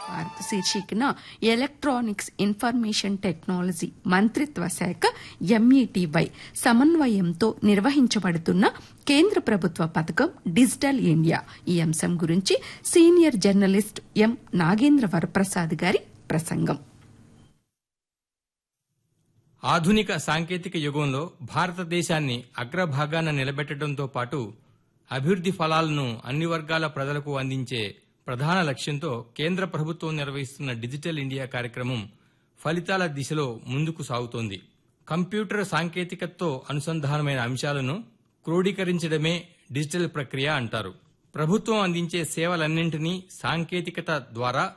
భారత్ శీర్షికన electronics information technology మంత్రిత్వ శాఖ ఎంఈటీవై సమన్వయంతో నిర్వహించబడుతున్న కేంద్ర ప్రభుత్వ పథకం డిజిటల్ ఇండియా ఈ అంశం గురించి senior journalist M Nagendra Varaprasad గారి ప్రసంగం ఆధునిక సాంకేతిక యుగంలో భారతదేశాన్ని అగ్రభాగాన నిలబెట్టడంతో పాటు అభివృద్ది ఫలాలను అన్ని వర్గాల ప్రజలకు అందించే ప్రధాన లక్ష్యంతో కేంద్ర ప్రభుత్వం నిర్వహిస్తున్న డిజిటల్ ఇండియా కార్యక్రమం ఫలితాల దిశలో ముందుకు సాగుతోంది కంప్యూటర్ సాంకేతికతతో అనుసంధానమైన అంశాలను క్రోడీకరించడమే డిజిటల్ ప్రక్రియ అంటారు ప్రభుత్వం అందించే సేవలన్నింటినీ సాంకేతికత ద్వారా